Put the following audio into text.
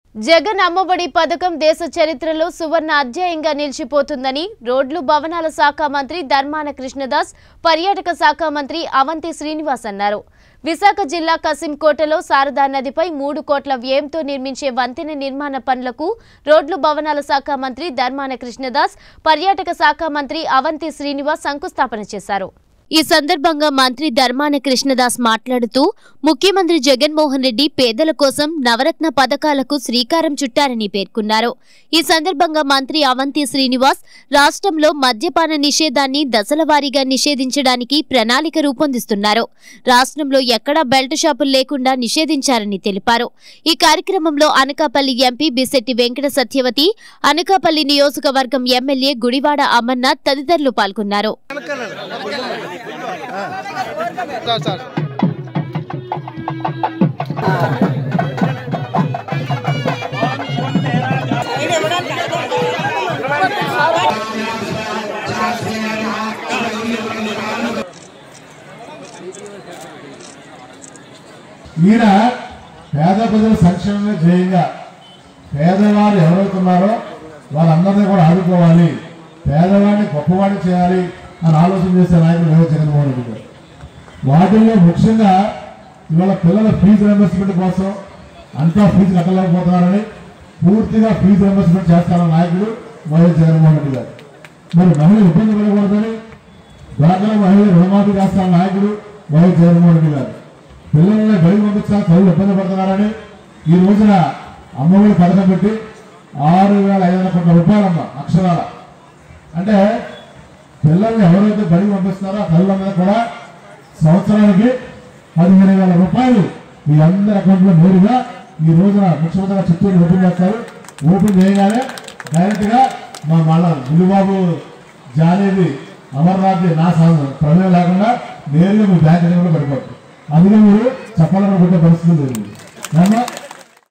జగన్ అమ్మఒడి పథకం దేశ చరిత్రలో సువర్ణ అధ్యాయంగా నిలిచిపోతుందని రోడ్లు భవనాల శాఖ మంత్రి ధర్మాన కృష్ణదాస్ పర్యాటక శాఖ మంత్రి అవంతి శ్రీనివాస్ అన్నారు విశాఖ జిల్లా కసింకోటలో శారదా నదిపై మూడు కోట్ల వ్యయంతో నిర్మించే వంతెన నిర్మాణ పనులకు రోడ్లు భవనాల శాఖ మంత్రి ధర్మాన కృష్ణదాస్ పర్యాటక శాఖ మంత్రి అవంతి శ్రీనివాస్ శంకుస్థాపన చేశారు ఈ సందర్భంగా మంత్రి ధర్మాన కృష్ణదాస్ మాట్లాడుతూ ముఖ్యమంత్రి జగన్మోహన్ రెడ్డి పేదల కోసం నవరత్న పథకాలకు శ్రీకారం చుట్టారని పేర్కొన్నారు ఈ సందర్భంగా మంత్రి అవంతి శ్రీనివాస్ రాష్ట్రంలో మద్యపాన నిషేధాన్ని దశలవారీగా నిషేధించడానికి ప్రణాళిక రూపొందిస్తున్నారు రాష్ట్రంలో ఎక్కడా బెల్ట్ షాపులు లేకుండా నిషేధించారని తెలిపారు ఈ కార్యక్రమంలో అనకాపల్లి ఎంపీ బిశెట్టి వెంకట సత్యవతి అనకాపల్లి నియోజకవర్గం ఎమ్మెల్యే గుడివాడ అమర్నాథ్ తదితరులు పాల్గొన్నారు సార్ సార్ ఈయన పేద ప్రజల సంక్షేమమే ధ్యేయంగా పేదవారు ఎవరైతున్నారో వాళ్ళందరినీ కూడా ఆదుకోవాలి పేదవాడిని గొప్పవాడిని చేయాలి అని ఆలోచన చేసే నాయకుడు వైఎస్ జగన్మోహన్ రెడ్డి గారు వాటిల్లో ముఖ్యంగా ఇవాళ పిల్లల ఫీజు రింబర్స్మెంట్ కోసం అంతా ఫీజు కట్టలేకపోతున్నారని పూర్తిగా ఫీజు రింబర్స్మెంట్ చేస్తారన్న నాయకుడు వైఎస్ జగన్మోహన్ రెడ్డి గారు మరి మహిళలు ఇబ్బంది పడకూడదని డ్వాక్రా మహిళలు రుణమాఫీ చేస్తారన్న నాయకుడు వైఎస్ జగన్మోహన్ రెడ్డి గారు పిల్లల్ని బయట పంపించా తల్లులు ఇబ్బంది పడుతున్నారని ఈ రోజున అమ్మఒడి పథకం పెట్టి ఆరు వేల ఐదు వందల కోట్ల రూపాయలమ్మ అక్షరాల అంటే పిల్లల్ని ఎవరైతే బడికి పంపిస్తున్నారో ఆ తల్లుల మీద కూడా సంవత్సరానికి పదిహేను వేల రూపాయలు మీ అందరి అకౌంట్లో నేరుగా ఈ రోజున ముఖ్యమంత్రి గారు చిత్తూరు ఓపెన్ చేస్తారు ఓపెన్ చేయగానే డైరెక్ట్ గా మా మళ్ళా గుడిబాబు జానేది అమర్నాథ్ నా సహ- ప్రమేయం లేకుండా నేరుగా మీ బ్యాంక్ అకౌంట్లో పడిపోతుంది అందుకే మీరు చెప్పాలని పెట్టే పరిస్థితి లేదు ఏమన్నా?